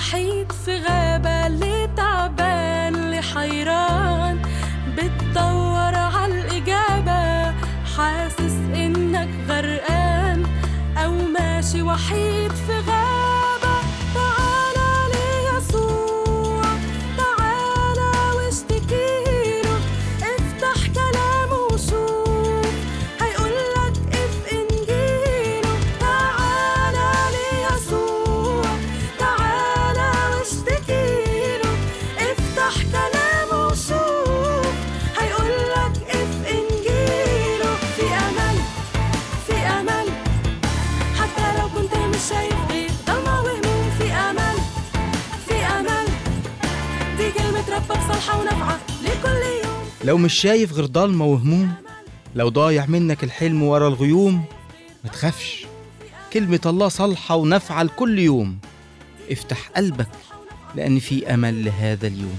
وحيد في غابة اللي تعبان اللي حيران بتدور عالإجابة حاسس إنك غرقان أو ماشي وحيد في غابة تعالى ليسوع تعالى واشتكيله افتح كلامه وشوف هيقولك اف انجيله تعالى ليسوع تعالى واشتكيله افتح كلامه وشوف هيقولك اف انجيله في امل في امل حتى لو كنت مش شايف غير ضلمة وهموم في امل في امل دي كلمة ربك صالحة ونافعة لكل يوم لو مش شايف غير ضلمة وهموم لو ضايع منك الحلم ورا الغيوم ما تخافش كلمة الله صالحة ونافعة لكل يوم افتح قلبك لأن في أمل لهذا اليوم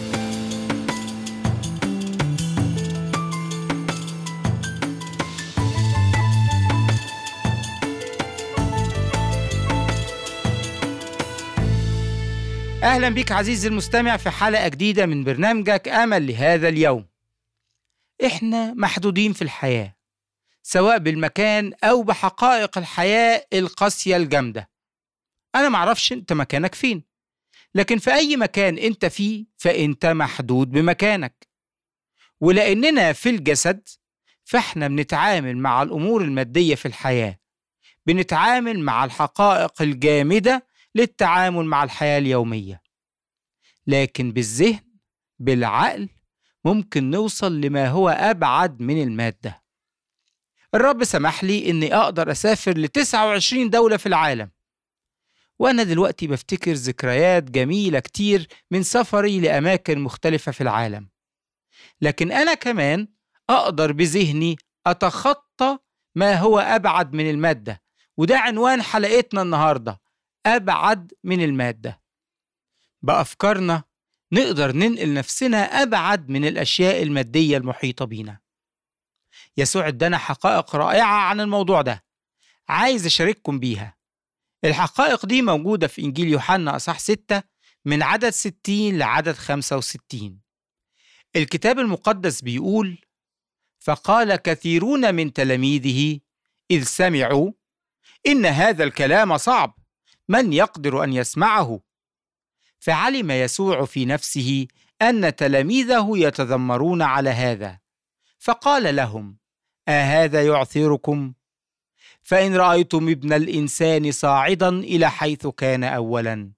أهلا بك عزيزي المستمع في حلقة جديدة من برنامجك أمل لهذا اليوم إحنا محدودين في الحياة سواء بالمكان أو بحقائق الحياة القاسية الجامدة أنا معرفش أنت مكانك فين لكن في أي مكان أنت فيه فأنت محدود بمكانك ولأننا في الجسد فإحنا بنتعامل مع الأمور المادية في الحياة بنتعامل مع الحقائق الجامدة للتعامل مع الحياة اليومية لكن بالذهن بالعقل ممكن نوصل لما هو أبعد من المادة الرب سمح لي إني أقدر أسافر ل 29 دولة في العالم وأنا دلوقتي بفتكر ذكريات جميلة كتير من سفري لأماكن مختلفة في العالم لكن أنا كمان أقدر بذهني أتخطى ما هو أبعد من المادة وده عنوان حلقتنا النهارده أبعد من المادة بأفكارنا نقدر ننقل نفسنا أبعد من الأشياء المادية المحيطة بينا يسوع ادانا حقائق رائعة عن الموضوع ده عايز أشارككم بيها الحقائق دي موجودة في إنجيل يوحنا أصح 6 من عدد 60 لعدد 65 الكتاب المقدس بيقول فقال كثيرون من تلاميذه إذ سمعوا إن هذا الكلام صعب من يقدر ان يسمعه فعلم يسوع في نفسه ان تلاميذه يتذمرون على هذا فقال لهم اهذا يعثركم فان رايتم ابن الانسان صاعدا الى حيث كان اولا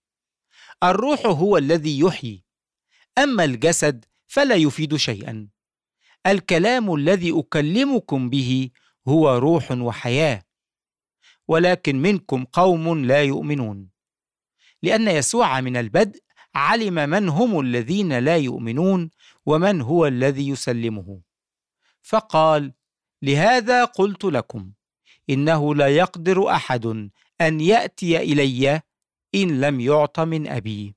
الروح هو الذي يحيي اما الجسد فلا يفيد شيئا الكلام الذي اكلمكم به هو روح وحياه ولكن منكم قوم لا يؤمنون لان يسوع من البدء علم من هم الذين لا يؤمنون ومن هو الذي يسلمه فقال لهذا قلت لكم انه لا يقدر احد ان ياتي الي ان لم يعط من ابي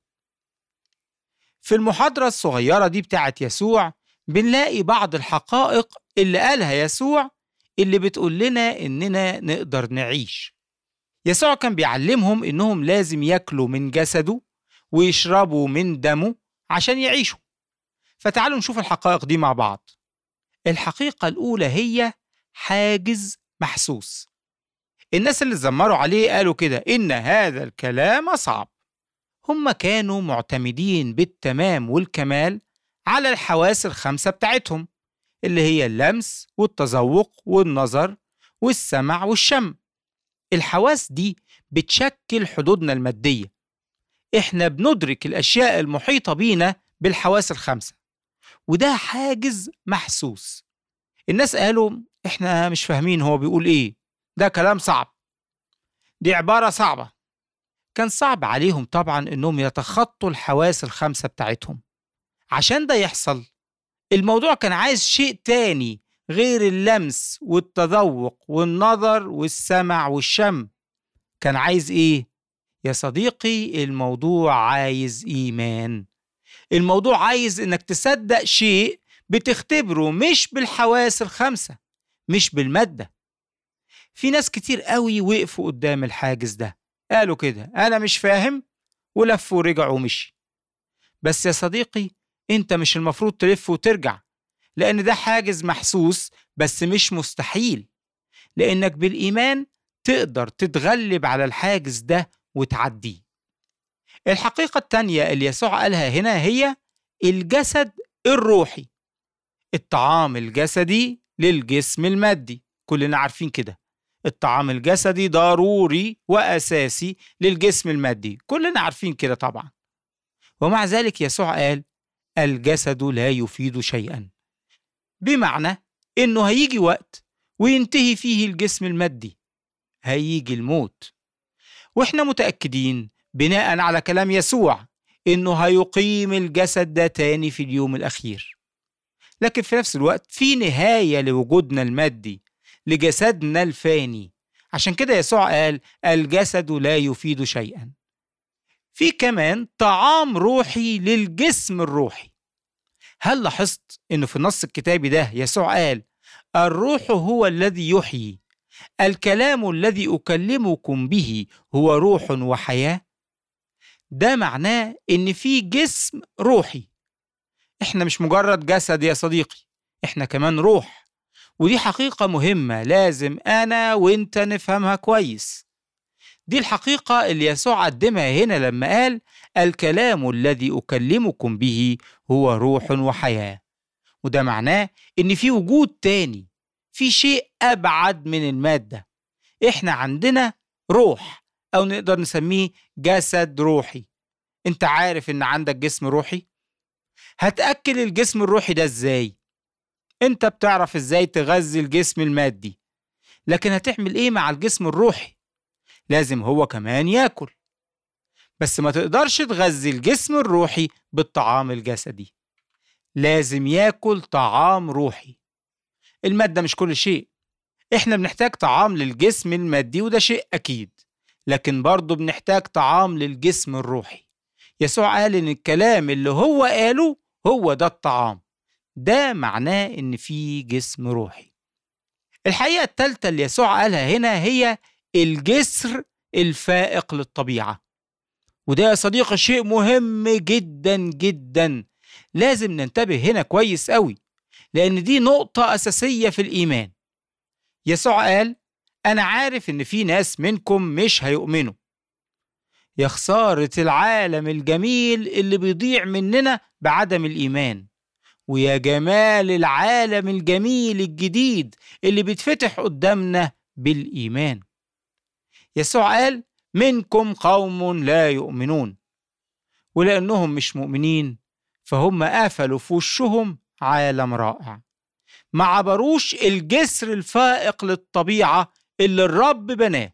في المحاضره الصغيره دي بتاعت يسوع بنلاقي بعض الحقائق اللي قالها يسوع اللي بتقول لنا إننا نقدر نعيش يسوع كان بيعلمهم إنهم لازم ياكلوا من جسده ويشربوا من دمه عشان يعيشوا فتعالوا نشوف الحقائق دي مع بعض الحقيقة الأولى هي حاجز محسوس الناس اللي زمروا عليه قالوا كده إن هذا الكلام صعب هم كانوا معتمدين بالتمام والكمال على الحواس الخمسة بتاعتهم اللي هي اللمس والتذوق والنظر والسمع والشم الحواس دي بتشكل حدودنا المادية احنا بندرك الأشياء المحيطة بينا بالحواس الخمسة وده حاجز محسوس الناس قالوا احنا مش فاهمين هو بيقول ايه ده كلام صعب دي عبارة صعبة كان صعب عليهم طبعا انهم يتخطوا الحواس الخمسة بتاعتهم عشان ده يحصل الموضوع كان عايز شيء تاني غير اللمس والتذوق والنظر والسمع والشم كان عايز ايه يا صديقي الموضوع عايز ايمان الموضوع عايز انك تصدق شيء بتختبره مش بالحواس الخمسه مش بالماده في ناس كتير قوي وقفوا قدام الحاجز ده قالوا كده انا مش فاهم ولف ورجع ومشي بس يا صديقي انت مش المفروض تلف وترجع لأن ده حاجز محسوس بس مش مستحيل لأنك بالإيمان تقدر تتغلب على الحاجز ده وتعديه الحقيقة التانية اللي يسوع قالها هنا هي الجسد الروحي الطعام الجسدي للجسم المادي كلنا عارفين كده الطعام الجسدي ضروري وأساسي للجسم المادي كلنا عارفين كده طبعا ومع ذلك يسوع قال الجسد لا يفيد شيئا بمعنى انه هيجي وقت وينتهي فيه الجسم المادي هيجي الموت واحنا متاكدين بناء على كلام يسوع انه هيقيم الجسد ده تاني في اليوم الاخير لكن في نفس الوقت في نهايه لوجودنا المادي لجسدنا الفاني عشان كده يسوع قال الجسد لا يفيد شيئا في كمان طعام روحي للجسم الروحي هل لاحظت انه في النص الكتابي ده يسوع قال الروح هو الذي يحيي الكلام الذي اكلمكم به هو روح وحياه ده معناه ان في جسم روحي احنا مش مجرد جسد يا صديقي احنا كمان روح ودي حقيقه مهمه لازم انا وانت نفهمها كويس دي الحقيقه اللي يسوع قدمها هنا لما قال الكلام الذي اكلمكم به هو روح وحياه وده معناه ان في وجود تاني في شيء ابعد من الماده احنا عندنا روح او نقدر نسميه جسد روحي انت عارف ان عندك جسم روحي هتاكل الجسم الروحي ده ازاي انت بتعرف ازاي تغذي الجسم المادي لكن هتعمل ايه مع الجسم الروحي لازم هو كمان ياكل بس ما تقدرش تغذي الجسم الروحي بالطعام الجسدي لازم ياكل طعام روحي المادة مش كل شيء احنا بنحتاج طعام للجسم المادي وده شيء أكيد لكن برضه بنحتاج طعام للجسم الروحي يسوع قال إن الكلام اللي هو قاله هو ده الطعام ده معناه إن في جسم روحي الحقيقة التالتة اللي يسوع قالها هنا هي الجسر الفائق للطبيعة وده يا صديقي شيء مهم جدا جدا لازم ننتبه هنا كويس قوي لأن دي نقطة أساسية في الإيمان يسوع قال أنا عارف إن في ناس منكم مش هيؤمنوا يا خسارة العالم الجميل اللي بيضيع مننا بعدم الإيمان ويا جمال العالم الجميل الجديد اللي بيتفتح قدامنا بالإيمان يسوع قال منكم قوم لا يؤمنون ولأنهم مش مؤمنين فهم قفلوا في وشهم عالم رائع ما عبروش الجسر الفائق للطبيعة اللي الرب بناه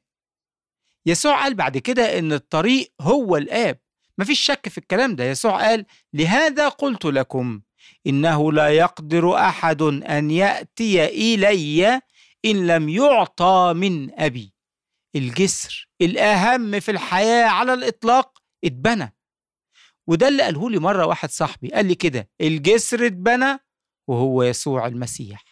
يسوع قال بعد كده ان الطريق هو الآب مفيش شك في الكلام ده يسوع قال لهذا قلت لكم إنه لا يقدر أحد أن يأتي إلي إن لم يعطى من أبي الجسر الأهم في الحياة على الإطلاق اتبنى وده اللي قاله لي مرة واحد صاحبي قال لي كده الجسر اتبنى وهو يسوع المسيح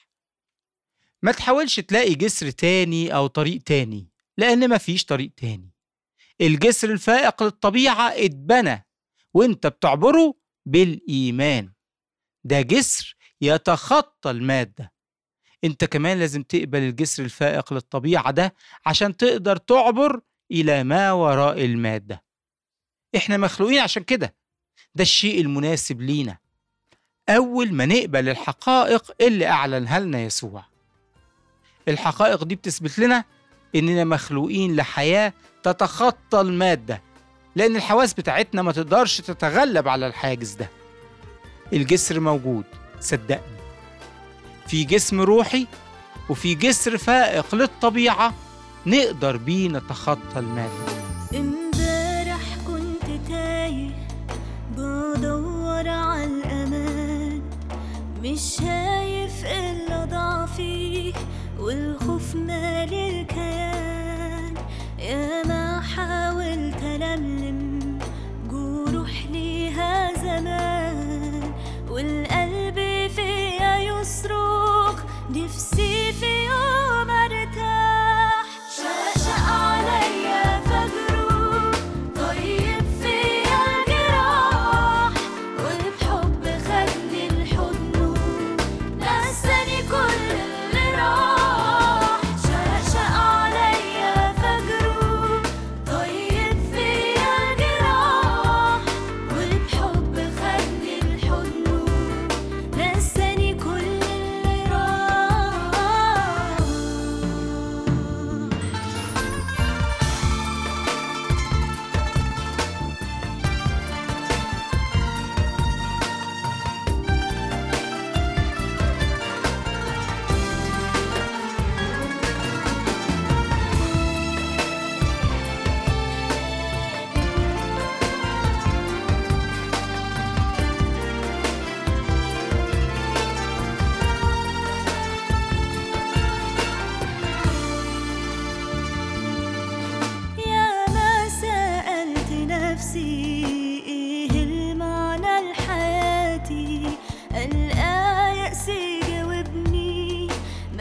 ما تحاولش تلاقي جسر تاني أو طريق تاني لأن مفيش طريق تاني الجسر الفائق للطبيعة اتبنى وانت بتعبره بالإيمان ده جسر يتخطى المادة انت كمان لازم تقبل الجسر الفائق للطبيعة ده عشان تقدر تعبر إلى ما وراء المادة احنا مخلوقين عشان كده ده الشيء المناسب لينا أول ما نقبل الحقائق اللي أعلنها لنا يسوع الحقائق دي بتثبت لنا إننا مخلوقين لحياة تتخطى المادة لأن الحواس بتاعتنا ما تقدرش تتغلب على الحاجز ده الجسر موجود صدقني في جسم روحي وفي جسر فائق للطبيعة نقدر بيه نتخطى المادة امبارح كنت تايه بدور على الأمان مش شايف إلا ضعفي والخوف مالي الكيان يا ما حاولت ألملم جروح ليها زمان والقلب فيا يصرخ نفسي في يوم ارتاح شقشق عليا فجره طيب في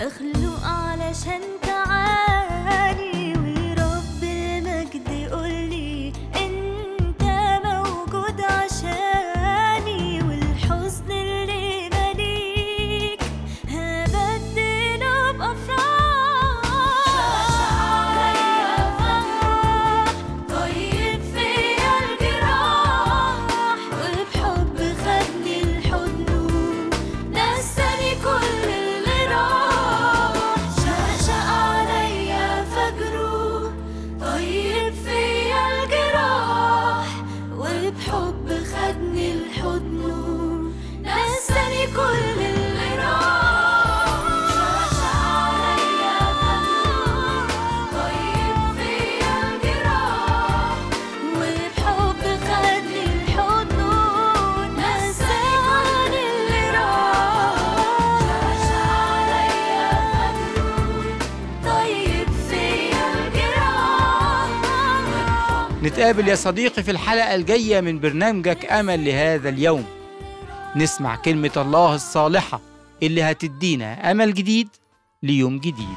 مخلوق علشان تعاني ورب المجد يقولي انت موجود عشاني والحزن اللي مليك هبدله بأفراح طيب فيا الجراح وبحب خدني لحضنه نساني كل اللي راح شقشق عليا فجره طيب فيا الجراح وبحب خدني لحضنه نساني كل اللي راح شقشق عليا فجره طيب فيا الجراح وبحب خدني لحضنه نساني اللي راح عليا فجره طيب فيا الجراح نتقابل يا صديقي في الحلقة الجاية من برنامجك أمل لهذا اليوم نسمع كلمة الله الصالحة اللي هتدينا أمل جديد ليوم جديد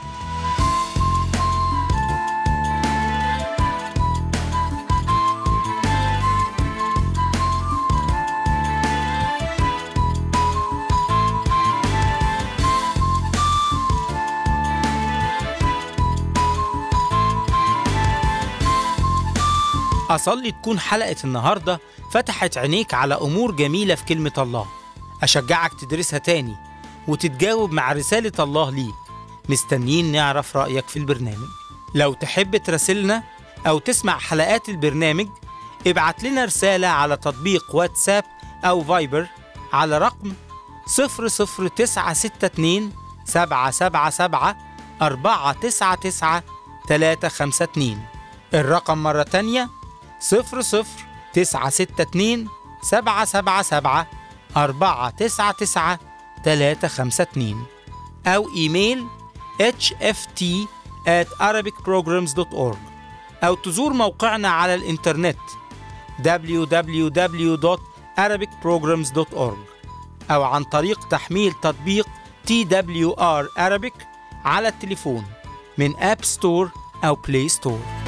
أصلي تكون حلقة النهاردة فتحت عينيك على أمور جميلة في كلمة الله أشجعك تدرسها تاني وتتجاوب مع رسالة الله ليك مستنيين نعرف رأيك في البرنامج لو تحب تراسلنا أو تسمع حلقات البرنامج ابعت لنا رسالة على تطبيق واتساب أو فايبر على رقم 00962 777 499 352 الرقم مرة تانية صفر صفر تسعة ستة اتنين سبعة سبعة سبعة أربعة تسعة تسعة تلاتة خمسة اتنين أو إيميل hft at arabicprograms.org أو تزور موقعنا على الإنترنت www.arabicprograms.org أو عن طريق تحميل تطبيق TWR Arabic على التليفون من أب ستور أو بلاي ستور